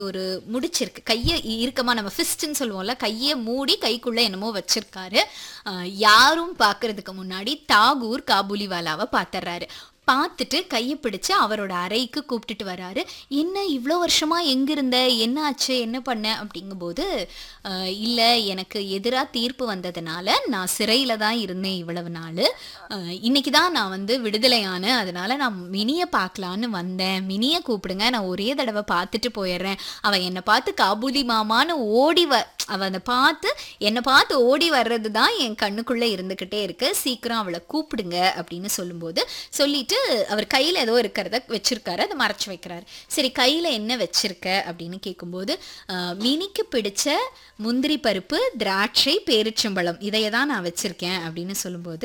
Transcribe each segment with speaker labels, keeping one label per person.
Speaker 1: ஒரு முடிச்சிருக்கு கையை இறுக்கமா நம்ம ஃபிஸ்ட்னு சொல்லுவோம்ல கையை மூடி கைக்குள்ள என்னமோ வச்சிருக்காரு அஹ் யாரும் பார்க்கறதுக்கு முன்னாடி தாகூர் காபூலிவாலாவை பார்த்துறாரு பார்த்துட்டு கையை பிடிச்சு அவரோட அறைக்கு கூப்பிட்டுட்டு வராரு என்ன இவ்வளோ வருஷமா எங்க இருந்த என்ன ஆச்சு என்ன பண்ண அப்படிங்கும்போது அஹ், இல்லை எனக்கு எதிராக தீர்ப்பு வந்ததுனால நான் சிறையில் தான் இருந்தேன் இவ்வளவு நாள் அஹ், இன்னைக்கு தான் நான் வந்து விடுதலையான அதனால நான் மினியை பார்க்கலான்னு வந்தேன் மினியை கூப்பிடுங்க நான் ஒரே தடவை பார்த்துட்டு போயிடுறேன் அவன் என்னை பார்த்து காபூலி மாமான்னு ஓடி வ அவ அதை பார்த்து என்னை பார்த்து ஓடி வர்றது தான் என் கண்ணுக்குள்ளே இருந்துக்கிட்டே இருக்கு சீக்கிரம் அவளை கூப்பிடுங்க அப்படின்னு சொல்லும்போது சொல்லிட்டு அவர் கையில் ஏதோ இருக்கிறத வச்சிருக்காரு அதை மறைச்சு வைக்கிறாரு சரி கையில் என்ன வச்சிருக்க அப்படின்னு கேட்கும்போது "ஆஹ், மினிக்கு பிடிச்ச முந்திரி பருப்பு திராட்சை பேரிச்சம்பழம் இதைய தான் நான் வச்சிருக்கேன் அப்படின்னு சொல்லும்போது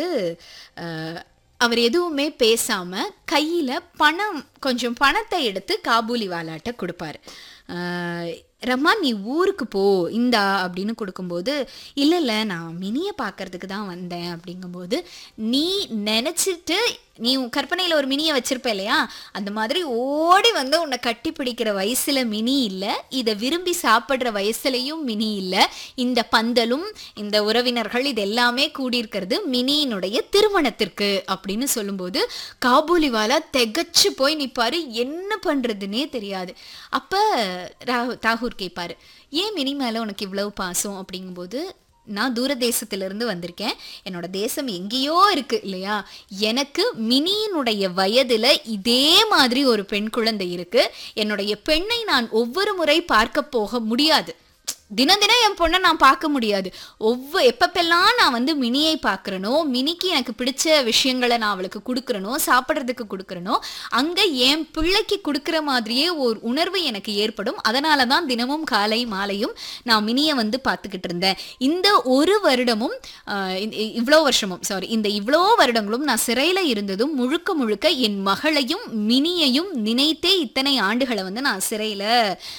Speaker 1: ஆஹ், அவர் எதுவுமே பேசாம கையில பணம் கொஞ்சம் பணத்தை எடுத்து காபூலி வாலாட்ட கொடுப்பாரு ஆஹ், ரம்மா நீ ஊருக்கு போ இந்தா அப்படின்னு கொடுக்கும்போது இல்லை இல்லை நான் மினியை பார்க்கறதுக்கு தான் வந்தேன் அப்படிங்கும்போது நீ நினச்சிட்டு நீ உன் கற்பனையில் ஒரு மினியை வச்சிருப்ப இல்லையா அந்த மாதிரி ஓடி வந்து உன்னை கட்டி பிடிக்கிற வயசுல மினி இல்லை இதை விரும்பி சாப்பிட்ற வயசுலையும் மினி இல்லை இந்த பந்தலும் இந்த உறவினர்கள் இது எல்லாமே கூடியிருக்கிறது மினியினுடைய திருமணத்திற்கு அப்படின்னு சொல்லும்போது காபூலிவாலா திகச்சு போய் நிற்பாரு என்ன பண்ணுறதுன்னே தெரியாது அப்போ ராகு தாகூர் கேட்பாரு ஏன் மினி மேலே உனக்கு இவ்வளவு பாசம் அப்படிங்கும்போது நான் தூர தேசத்திலிருந்து வந்திருக்கேன் என்னோட தேசம் எங்கேயோ இருக்கு இல்லையா எனக்கு மினியினுடைய வயதுல இதே மாதிரி ஒரு பெண் குழந்தை இருக்கு என்னுடைய பெண்ணை நான் ஒவ்வொரு முறை பார்க்க போக முடியாது தினம் தினம் என் பொண்ணை நான் பார்க்க முடியாது ஒவ்வொரு எப்பப்பெல்லாம் நான் வந்து மினியை பார்க்குறனோ மினிக்கு எனக்கு பிடிச்ச விஷயங்களை நான் அவளுக்கு கொடுக்குறனோ சாப்பிட்றதுக்கு கொடுக்குறனோ அங்கே என் பிள்ளைக்கு கொடுக்குற மாதிரியே ஒரு உணர்வு எனக்கு ஏற்படும் அதனால தான் தினமும் காலை மாலையும் நான் மினியை வந்து பார்த்துக்கிட்டு இருந்தேன் இந்த ஒரு வருடமும் ஆஹ், இந்த- இவ்வளோ வருஷமும் சாரி இந்த இவ்வளோ வருடங்களும் நான் சிறையில் இருந்ததும் முழுக்க முழுக்க என் மகளையும் மினியையும் நினைத்தே இத்தனை ஆண்டுகளை வந்து நான் சிறையில்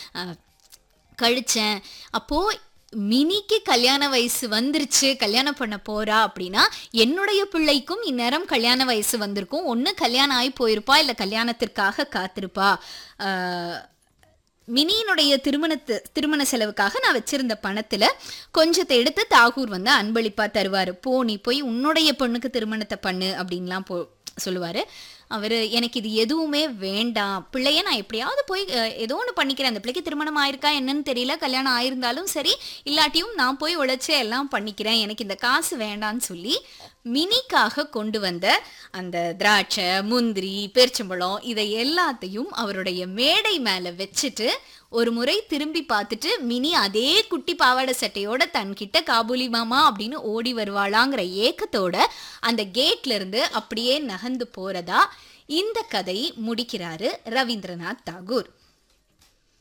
Speaker 1: கழிச்சேன் அப்போ மினிக்கு கல்யாண வயசு வந்துருச்சு கல்யாணம் பண்ண போறா அப்படின்னா என்னுடைய பிள்ளைக்கும் இந்நேரம் கல்யாண வயசு வந்திருக்கும் ஒன்று கல்யாணம் ஆகி போயிருப்பா இல்லை கல்யாணத்திற்காக காத்திருப்பா ஆஹ், மினியினுடைய திருமணத்து திருமண செலவுக்காக நான் வச்சிருந்த பணத்துல கொஞ்சத்தை எடுத்து தாகூர் வந்து அன்பளிப்பா தருவாரு போ நீ போய் உன்னுடைய பொண்ணுக்கு திருமணத்தை பண்ணு அப்படின்லாம் போ சொல்லுவாரு அவர் எனக்கு இது எதுவுமே வேண்டாம் பிள்ளைய நான் எப்படியாவது போய் அஹ், ஏதோ ஒன்று பண்ணிக்கிறேன் அந்த பிள்ளைக்கு திருமணம் ஆயிருக்கா என்னன்னு தெரியல கல்யாணம் ஆயிருந்தாலும் சரி இல்லாட்டியும் நான் போய் உழைச்சி எல்லாம் பண்ணிக்கிறேன் எனக்கு இந்த காசு வேண்டான்னு சொல்லி மினிக்காக கொண்டு வந்த அந்த திராட்சை முந்திரி பேரிச்சம்பழம் இதை எல்லாத்தையும் அவருடைய மேடை மேலே வச்சுட்டு ஒரு முறை திரும்பி பார்த்துட்டு மினி அதே குட்டி பாவாடை சட்டையோட தன்கிட்ட காபூலி மாமா அப்படின்னு ஓடி வருவாளாங்கிற ஏக்கத்தோட அந்த கேட்ல இருந்து அப்படியே நகர்ந்து போறதா இந்த கதை முடிக்கிறாரு ரவீந்திரநாத் தாகூர்